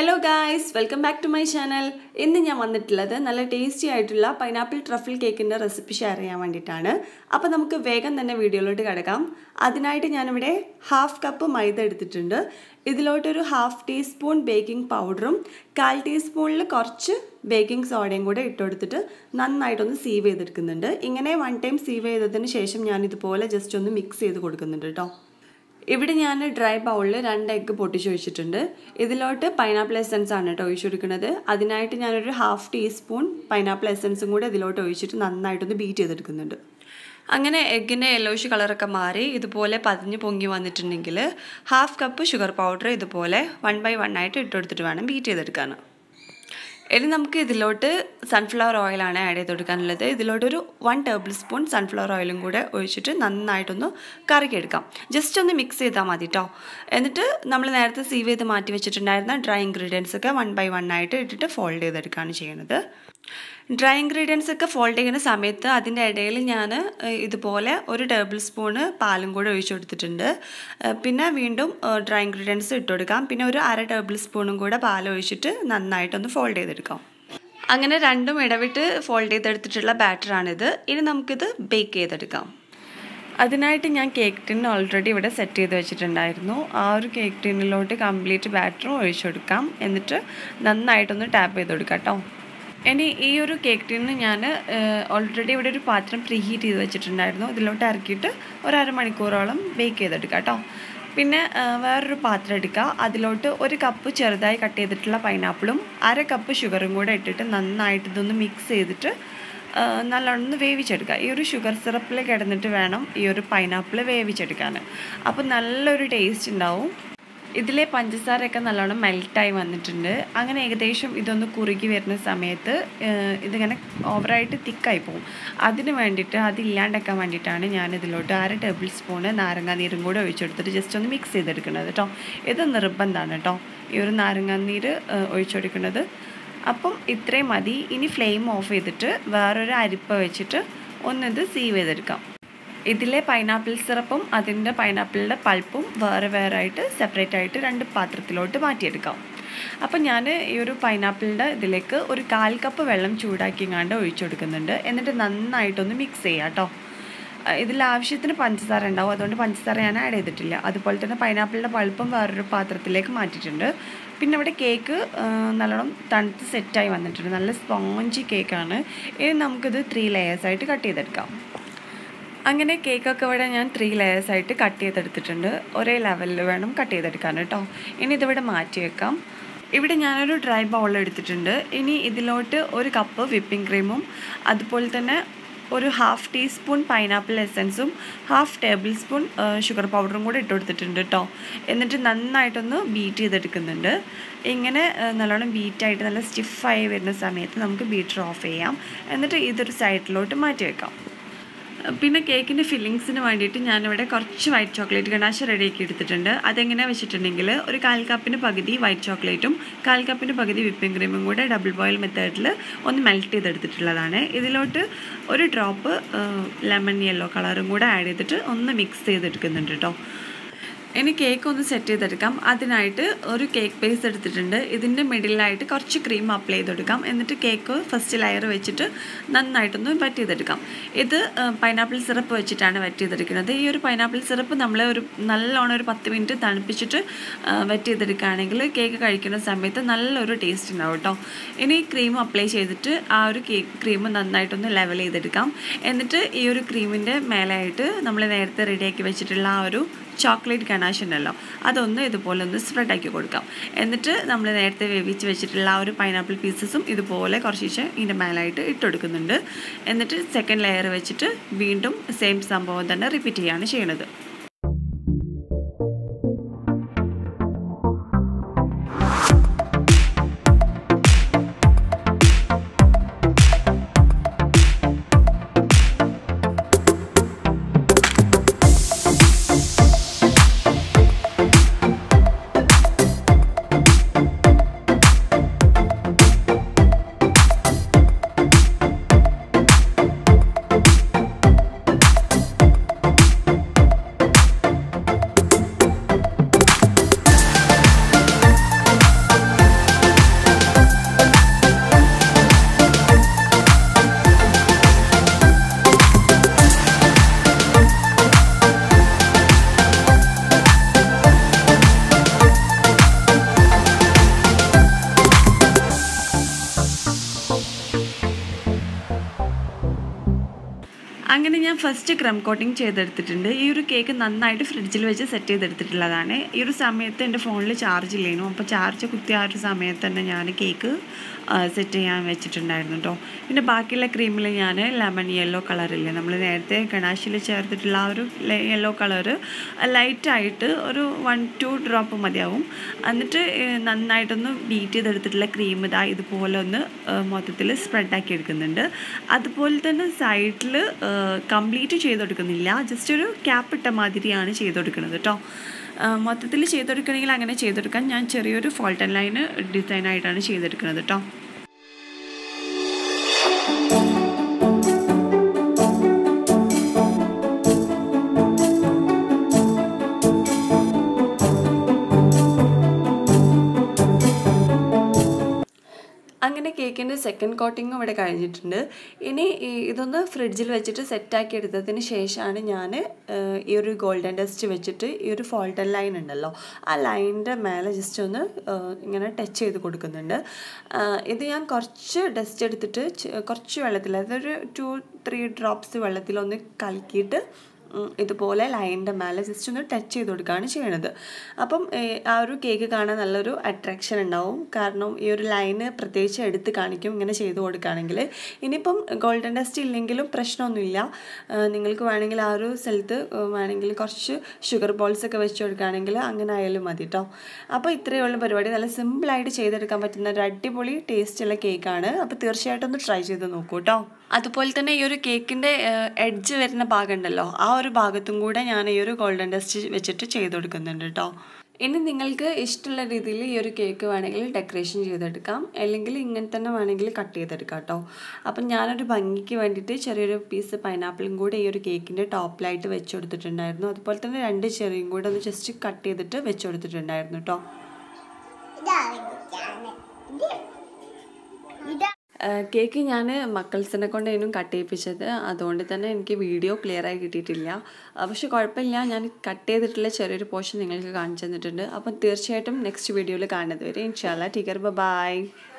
hello guys welcome back to my channel ഇന്ന് ഞാൻ വന്നിട്ടുള്ളത് നല്ല ടേസ്റ്റി ആയിട്ടുള്ള പൈനാപ്പിൾ ട്രഫിൾ കേക്കിൻ്റെ റെസിപ്പി ഷെയർ ചെയ്യാൻ വേണ്ടിയിട്ടാണ് അപ്പോൾ നമുക്ക് വേഗം തന്നെ വീഡിയോയിലോട്ട് കിടക്കാം അതിനായിട്ട് ഞാനിവിടെ ഹാഫ് കപ്പ് മൈദ എടുത്തിട്ടുണ്ട് ഇതിലോട്ടൊരു ഹാഫ് ടീസ്പൂൺ ബേക്കിംഗ് പൗഡറും കാൽ ടീസ്പൂണിൽ കുറച്ച് ബേക്കിംഗ് സോഡയും കൂടെ ഇട്ടുകൊടുത്തിട്ട് നന്നായിട്ടൊന്ന് സീവ് ചെയ്തെടുക്കുന്നുണ്ട് ഇങ്ങനെ വൺ ടൈം സീവ് ചെയ്തതിന് ശേഷം ഞാൻ ഇതുപോലെ ജസ്റ്റ് ഒന്ന് മിക്സ് ചെയ്ത് കൊടുക്കുന്നുണ്ട് കേട്ടോ ഇവിടെ ഞാൻ ഡ്രൈ ബൗളിൽ രണ്ട് എഗ്ഗ് പൊട്ടിച്ച് വെച്ചിട്ടുണ്ട് ഇതിലോട്ട് പൈനാപ്പിൾ എസൻസ് ആണ് കേട്ടോ ഒഴിച്ചു കൊടുക്കുന്നത് അതിനായിട്ട് ഞാനൊരു ഹാഫ് ടീസ്പൂൺ പൈനാപ്പിൾ എസൻസും കൂടെ ഇതിലോട്ട് ഒഴിച്ചിട്ട് നന്നായിട്ടൊന്ന് ബീറ്റ് ചെയ്തെടുക്കുന്നുണ്ട് അങ്ങനെ എഗ്ഗിൻ്റെ യെല്ലോഷ് കളറൊക്കെ മാറി ഇതുപോലെ പതിഞ്ഞ് പൊങ്ങി വന്നിട്ടുണ്ടെങ്കിൽ ഹാഫ് കപ്പ് ഷുഗർ പൗഡർ ഇതുപോലെ വൺ ബൈ വൺ ആയിട്ട് ഇട്ടെടുത്തിട്ട് വേണം ബീറ്റ് ചെയ്തെടുക്കാൻ ഇനി നമുക്ക് ഇതിലോട്ട് സൺഫ്ലവർ ഓയിലാണ് ആഡ് ചെയ്ത് കൊടുക്കാനുള്ളത് ഇതിലോട്ടൊരു വൺ ടേബിൾ സ്പൂൺ സൺഫ്ലവർ ഓയിലും കൂടെ ഒഴിച്ചിട്ട് നന്നായിട്ടൊന്ന് കറക്കിയെടുക്കാം ജസ്റ്റ് ഒന്ന് മിക്സ് ചെയ്താൽ മതി കേട്ടോ എന്നിട്ട് നമ്മൾ നേരത്തെ സീവ് ചെയ്ത് മാറ്റി വെച്ചിട്ടുണ്ടായിരുന്ന ഡ്രൈ ഇൻഗ്രീഡിയൻസ് ഒക്കെ വൺ ബൈ വൺ ആയിട്ട് ഇട്ടിട്ട് ഫോൾഡ് ചെയ്തെടുക്കുകയാണ് ചെയ്യുന്നത് ഡ്രൈ ഇൻഗ്രീഡിയൻസ് ഒക്കെ ഫോൾഡ് ചെയ്യുന്ന സമയത്ത് അതിൻ്റെ ഇടയിൽ ഞാൻ ഇതുപോലെ ഒരു ടേബിൾ സ്പൂണ് പാലും കൂടെ ഒഴിച്ചു കൊടുത്തിട്ടുണ്ട് പിന്നെ വീണ്ടും ഡ്രൈ ഇൻഗ്രീഡിയൻസ് ഇട്ട് കൊടുക്കാം പിന്നെ ഒരു അര ടേബിൾ സ്പൂണും കൂടെ പാൽ ഒഴിച്ചിട്ട് നന്നായിട്ടൊന്ന് ഫോൾഡ് ചെയ്തെടുക്കാം അങ്ങനെ രണ്ടും ഇടവിട്ട് ഫോൾഡ് ചെയ്തെടുത്തിട്ടുള്ള ബാറ്ററാണിത് ഇനി നമുക്കിത് ബേക്ക് ചെയ്തെടുക്കാം അതിനായിട്ട് ഞാൻ കേക്ക് ടിൻ ഓൾറെഡി ഇവിടെ സെറ്റ് ചെയ്ത് വെച്ചിട്ടുണ്ടായിരുന്നു ആ ഒരു കേക്ക് ടിന്നിലോട്ട് കംപ്ലീറ്റ് ബാറ്ററും ഒഴിച്ചു കൊടുക്കാം എന്നിട്ട് നന്നായിട്ടൊന്ന് ടാപ്പ് ചെയ്ത് കൊടുക്കാം കേട്ടോ ഇനി ഈ ഒരു കേക്ക് ടിന്ന് ഞാൻ ഓൾറെഡി ഇവിടെ ഒരു പാത്രം പ്രീ ഹീറ്റ് ചെയ്ത് വെച്ചിട്ടുണ്ടായിരുന്നു ഇതിലോട്ട് ഇറക്കിയിട്ട് ഒരു അരമണിക്കൂറോളം ബേക്ക് ചെയ്തെടുക്കുക കേട്ടോ പിന്നെ വേറൊരു പാത്രം എടുക്കുക അതിലോട്ട് ഒരു കപ്പ് ചെറുതായി കട്ട് ചെയ്തിട്ടുള്ള പൈനാപ്പിളും അര കപ്പ് ഷുഗറും കൂടെ ഇട്ടിട്ട് നന്നായിട്ട് ഇതൊന്ന് മിക്സ് ചെയ്തിട്ട് നല്ലോണം വേവിച്ചെടുക്കുക ഈ ഒരു ഷുഗർ സിറപ്പിൽ കിടന്നിട്ട് വേണം ഈ ഒരു പൈനാപ്പിൾ വേവിച്ചെടുക്കാൻ അപ്പോൾ നല്ലൊരു ടേസ്റ്റ് ഉണ്ടാവും ഇതിലെ പഞ്ചസാരയൊക്കെ നല്ലോണം മെൽറ്റായി വന്നിട്ടുണ്ട് അങ്ങനെ ഏകദേശം ഇതൊന്ന് കുറുകി വരുന്ന സമയത്ത് ഇതിങ്ങനെ ഓവറായിട്ട് തിക്കായി പോകും അതിന് വേണ്ടിയിട്ട് അതില്ലാണ്ടാക്കാൻ വേണ്ടിയിട്ടാണ് ഞാൻ ഇതിലോട്ട് അര ടേബിൾ സ്പൂണ് നാരങ്ങാ നീരും കൂടെ ഒഴിച്ചെടുത്തിട്ട് ജസ്റ്റ് ഒന്ന് മിക്സ് ചെയ്തെടുക്കുന്നത് കേട്ടോ ഇത് നിർബന്ധമാണ് കേട്ടോ ഈ ഒരു നാരങ്ങാ നീര് ഒഴിച്ചെടുക്കുന്നത് അപ്പം ഇത്രയും മതി ഇനി ഫ്ലെയിം ഓഫ് ചെയ്തിട്ട് വേറൊരു അരിപ്പ വെച്ചിട്ട് ഒന്നിത് സീവ് ചെയ്തെടുക്കാം ഇതിലെ പൈനാപ്പിൾ സിറപ്പും അതിൻ്റെ പൈനാപ്പിളിൻ്റെ പൾപ്പും വേറെ വേറെ ആയിട്ട് സെപ്പറേറ്റ് ആയിട്ട് രണ്ട് പാത്രത്തിലോട്ട് മാറ്റിയെടുക്കാം അപ്പം ഞാൻ ഈ ഒരു പൈനാപ്പിളിൻ്റെ ഇതിലേക്ക് ഒരു കാൽ കപ്പ് വെള്ളം ചൂടാക്കിങ്ങാണ്ട് ഒഴിച്ചു കൊടുക്കുന്നുണ്ട് എന്നിട്ട് നന്നായിട്ടൊന്ന് മിക്സ് ചെയ്യാം കേട്ടോ ഇതിൽ ആവശ്യത്തിന് പഞ്ചസാര ഉണ്ടാവും അതുകൊണ്ട് പഞ്ചസാര ഞാൻ ആഡ് ചെയ്തിട്ടില്ല അതുപോലെ തന്നെ പൈനാപ്പിളിൻ്റെ പൾപ്പും വേറൊരു പാത്രത്തിലേക്ക് മാറ്റിയിട്ടുണ്ട് പിന്നെ ഇവിടെ കേക്ക് നല്ലോണം തണുത്ത് സെറ്റായി വന്നിട്ടുണ്ട് നല്ല സ്പോഞ്ചി കേക്കാണ് ഇനി നമുക്കിത് ത്രീ ലെയേഴ്സായിട്ട് കട്ട് ചെയ്തെടുക്കാം അങ്ങനെ കേക്കൊക്കെ ഇവിടെ ഞാൻ ത്രീ ലെയേഴ്സായിട്ട് കട്ട് ചെയ്തെടുത്തിട്ടുണ്ട് ഒരേ ലെവലിൽ വേണം കട്ട് ചെയ്തെടുക്കാൻ കേട്ടോ ഇനി ഇതിവിടെ മാറ്റി വെക്കാം ഇവിടെ ഞാനൊരു ഡ്രൈ ബൗൾ എടുത്തിട്ടുണ്ട് ഇനി ഇതിലോട്ട് ഒരു കപ്പ് വിപ്പിംഗ് ക്രീമും അതുപോലെ തന്നെ ഒരു ഹാഫ് ടീസ്പൂൺ പൈനാപ്പിൾ എസൻസും ഹാഫ് ടേബിൾ സ്പൂൺ ഷുഗർ പൗഡറും കൂടെ ഇട്ട് കൊടുത്തിട്ടുണ്ട് കേട്ടോ എന്നിട്ട് നന്നായിട്ടൊന്ന് ബീറ്റ് ചെയ്തെടുക്കുന്നുണ്ട് ഇങ്ങനെ നല്ലോണം ബീറ്റായിട്ട് നല്ല സ്റ്റിഫായി വരുന്ന സമയത്ത് നമുക്ക് ബീറ്റർ ഓഫ് ചെയ്യാം എന്നിട്ട് ഇതൊരു സൈഡിലോട്ട് മാറ്റി വെക്കാം പിന്നെ കേക്കിൻ്റെ ഫില്ലിങ്സിന് വേണ്ടിയിട്ട് ഞാനിവിടെ കുറച്ച് വൈറ്റ് ചോക്ലേറ്റ് ഗണാശ റെഡിയാക്കി എടുത്തിട്ടുണ്ട് അതെങ്ങനെയാണ് വെച്ചിട്ടുണ്ടെങ്കിൽ ഒരു കാൽ കപ്പിന് പകുതി വൈറ്റ് ചോക്ലേറ്റും കാൽ കപ്പിന് പകുതി വിപ്പിംഗ് ക്രീമും കൂടെ ഡബിൾ ബോയിൽ മെത്തേഡിൽ ഒന്ന് മെൽറ്റ് ചെയ്തെടുത്തിട്ടുള്ളതാണ് ഇതിലോട്ട് ഒരു ഡ്രോപ്പ് ലെമൺ യെല്ലോ കളറും കൂടെ ആഡ് ചെയ്തിട്ട് ഒന്ന് മിക്സ് ചെയ്തെടുക്കുന്നുണ്ട് കേട്ടോ ഇനി കേക്ക് ഒന്ന് സെറ്റ് ചെയ്തെടുക്കാം അതിനായിട്ട് ഒരു കേക്ക് ബേസ് എടുത്തിട്ടുണ്ട് ഇതിൻ്റെ മിഡിലായിട്ട് കുറച്ച് ക്രീം അപ്ലൈ ചെയ്തെടുക്കാം എന്നിട്ട് കേക്ക് ഫസ്റ്റ് ലെയർ വെച്ചിട്ട് നന്നായിട്ടൊന്ന് വെറ്റ് ചെയ്തെടുക്കാം ഇത് പൈനാപ്പിൾ സിറപ്പ് വെച്ചിട്ടാണ് വെറ്റ് ചെയ്തെടുക്കുന്നത് ഈ ഒരു പൈനാപ്പിൾ സിറപ്പ് നമ്മൾ ഒരു നല്ലോണം ഒരു പത്ത് മിനിറ്റ് തണുപ്പിച്ചിട്ട് വെറ്റ് ചെയ്തെടുക്കുകയാണെങ്കിൽ കേക്ക് കഴിക്കുന്ന സമയത്ത് നല്ലൊരു ടേസ്റ്റ് ഉണ്ടാവും കേട്ടോ ഇനി ക്രീം അപ്ലൈ ചെയ്തിട്ട് ആ ഒരു കേക്ക് ക്രീം നന്നായിട്ടൊന്ന് ലെവൽ ചെയ്തെടുക്കാം എന്നിട്ട് ഈ ഒരു ക്രീമിൻ്റെ മേലായിട്ട് നമ്മൾ നേരത്തെ റെഡിയാക്കി വെച്ചിട്ടുള്ള ആ ഒരു ചോക്ലേറ്റ് ഗണാഷ് ഉണ്ടല്ലോ അതൊന്ന് ഇതുപോലെ ഒന്ന് സ്പ്രെഡ് ആക്കി കൊടുക്കാം എന്നിട്ട് നമ്മൾ നേരത്തെ വേവിച്ച് വെച്ചിട്ടുള്ള ആ ഒരു പൈനാപ്പിൾ പീസസും ഇതുപോലെ കുറച്ച് ഇതിൻ്റെ മേലായിട്ട് ഇട്ടുകൊടുക്കുന്നുണ്ട് എന്നിട്ട് സെക്കൻഡ് ലെയർ വെച്ചിട്ട് വീണ്ടും സെയിം സംഭവം തന്നെ റിപ്പീറ്റ് ചെയ്യുകയാണ് ചെയ്യണത് ഫസ്റ്റ് ക്രം കോട്ടിങ് ചെയ്തെടുത്തിട്ടുണ്ട് ഈ ഒരു കേക്ക് നന്നായിട്ട് ഫ്രിഡ്ജിൽ വെച്ച് സെറ്റ് ചെയ്തെടുത്തിട്ടുള്ളതാണ് ഈ ഒരു സമയത്ത് എൻ്റെ ഫോണിൽ ചാർജ് ഇല്ലേനു അപ്പോൾ ചാർജ് കുത്തിയ ആ ഒരു സമയത്ത് തന്നെ ഞാൻ കേക്ക് സെറ്റ് ചെയ്യാൻ വെച്ചിട്ടുണ്ടായിരുന്നു കേട്ടോ പിന്നെ ബാക്കിയുള്ള ക്രീമിൽ ഞാൻ ലെമൺ യെല്ലോ കളറില്ലേ നമ്മൾ നേരത്തെ ഗണാശിൽ ചേർത്തിട്ടുള്ള ആ ഒരു യെല്ലോ കളറ് ലൈറ്റായിട്ട് ഒരു വൺ ടു ഡ്രോപ്പ് മതിയാവും എന്നിട്ട് നന്നായിട്ടൊന്ന് ബീറ്റ് ചെയ്തെടുത്തിട്ടുള്ള ക്രീം ഇതാ ഇതുപോലെ ഒന്ന് മൊത്തത്തിൽ സ്പ്രെഡാക്കി എടുക്കുന്നുണ്ട് അതുപോലെ തന്നെ സൈഡിൽ കംപ്ലീറ്റ് ചെയ്തെടുക്കുന്നില്ല ജസ്റ്റ് ഒരു ക്യാപ്പ് ഇട്ട മാതിരിയാണ് ചെയ്തെടുക്കുന്നത് കേട്ടോ മൊത്തത്തിൽ ചെയ്തെടുക്കണമെങ്കിൽ അങ്ങനെ ചെയ്തെടുക്കാൻ ഞാൻ ചെറിയൊരു ഫോൾട്ടൻ ലൈന് ഡിസൈനായിട്ടാണ് ചെയ്തെടുക്കുന്നത് കേട്ടോ അങ്ങനെ കേക്കിൻ്റെ സെക്കൻഡ് കോട്ടിങ്ങും ഇവിടെ കഴിഞ്ഞിട്ടുണ്ട് ഇനി ഇതൊന്ന് ഫ്രിഡ്ജിൽ വെച്ചിട്ട് സെറ്റാക്കി എടുത്തതിന് ശേഷമാണ് ഞാൻ ഈ ഒരു ഗോൾഡൻ ഡസ്റ്റ് വെച്ചിട്ട് ഈ ഒരു ഫോൾട്ടൻ ലൈൻ ഉണ്ടല്ലോ ആ ലൈനിൻ്റെ മേലെ ജസ്റ്റ് ഒന്ന് ഇങ്ങനെ ടച്ച് ചെയ്ത് കൊടുക്കുന്നുണ്ട് ഇത് ഞാൻ കുറച്ച് ഡസ്റ്റ് എടുത്തിട്ട് കുറച്ച് വെള്ളത്തിൽ അതൊരു ടു ത്രീ ഡ്രോപ്സ് വെള്ളത്തിലൊന്ന് കലക്കിയിട്ട് ഇതുപോലെ ലൈനിൻ്റെ മേലെ ജസ്റ്റ് ഒന്ന് ടച്ച് ചെയ്ത് കൊടുക്കുകയാണ് ചെയ്യണത് അപ്പം ആ ഒരു കേക്ക് കാണാൻ നല്ലൊരു അട്രാക്ഷൻ ഉണ്ടാവും കാരണം ഈ ഒരു ലൈന് പ്രത്യേകിച്ച് എടുത്ത് കാണിക്കും ഇങ്ങനെ ചെയ്ത് കൊടുക്കുകയാണെങ്കിൽ ഇനിയിപ്പം ഗോൾഡൻ ഡസ്റ്റ് ഇല്ലെങ്കിലും പ്രശ്നമൊന്നുമില്ല നിങ്ങൾക്ക് വേണമെങ്കിൽ ആ ഒരു സ്ഥലത്ത് വേണമെങ്കിൽ കുറച്ച് ഷുഗർ ബോൾസ് ഒക്കെ വെച്ച് കൊടുക്കുകയാണെങ്കിൽ അങ്ങനെ ആയാലും മതി കേട്ടോ അപ്പോൾ ഇത്രയേ ഉള്ള പരിപാടി നല്ല സിമ്പിളായിട്ട് ചെയ്തെടുക്കാൻ പറ്റുന്ന ഒരു അടിപൊളി ടേസ്റ്റുള്ള കേക്കാണ് അപ്പോൾ തീർച്ചയായിട്ടും ഒന്ന് ട്രൈ ചെയ്ത് നോക്കൂ കേട്ടോ അതുപോലെ തന്നെ ഈ ഒരു കേക്കിൻ്റെ എഡ്ജ് വരുന്ന ഭാഗം ഉണ്ടല്ലോ ആ ഒരു ഭാഗത്തും കൂടെ ഞാൻ ഈ ഒരു ഗോൾഡൻ ഡസ്റ്റ് വെച്ചിട്ട് ചെയ്ത് കൊടുക്കുന്നുണ്ട് കേട്ടോ ഇനി നിങ്ങൾക്ക് ഇഷ്ടമുള്ള രീതിയിൽ ഈ ഒരു കേക്ക് വേണമെങ്കിൽ ഡെക്കറേഷൻ ചെയ്തെടുക്കാം അല്ലെങ്കിൽ ഇങ്ങനെ തന്നെ വേണമെങ്കിൽ കട്ട് ചെയ്തെടുക്കാം കേട്ടോ അപ്പം ഞാനൊരു ഭംഗിക്ക് വേണ്ടിയിട്ട് ചെറിയൊരു പീസ് പൈനാപ്പിളും കൂടെ ഈ ഒരു കേക്കിൻ്റെ ടോപ്പിലായിട്ട് വെച്ച് കൊടുത്തിട്ടുണ്ടായിരുന്നു അതുപോലെ തന്നെ രണ്ട് ചെറിയും കൂടെ ഒന്ന് ജസ്റ്റ് കട്ട് ചെയ്തിട്ട് വെച്ച് കൊടുത്തിട്ടുണ്ടായിരുന്നു കേട്ടോ കേക്ക് ഞാൻ മക്കൾസിനെ കൊണ്ടായിരുന്നു കട്ട് ചെയ്യിപ്പിച്ചത് അതുകൊണ്ട് തന്നെ എനിക്ക് വീഡിയോ ക്ലിയർ ആയി കിട്ടിയിട്ടില്ല പക്ഷെ കുഴപ്പമില്ല ഞാൻ കട്ട് ചെയ്തിട്ടുള്ള ചെറിയൊരു പോർഷൻ നിങ്ങൾക്ക് കാണിച്ചു തന്നിട്ടുണ്ട് അപ്പം തീർച്ചയായിട്ടും നെക്സ്റ്റ് വീഡിയോയിൽ കാണുന്നത് വരെ ഇൻഷാല്ല ടീക്കർ ബൈ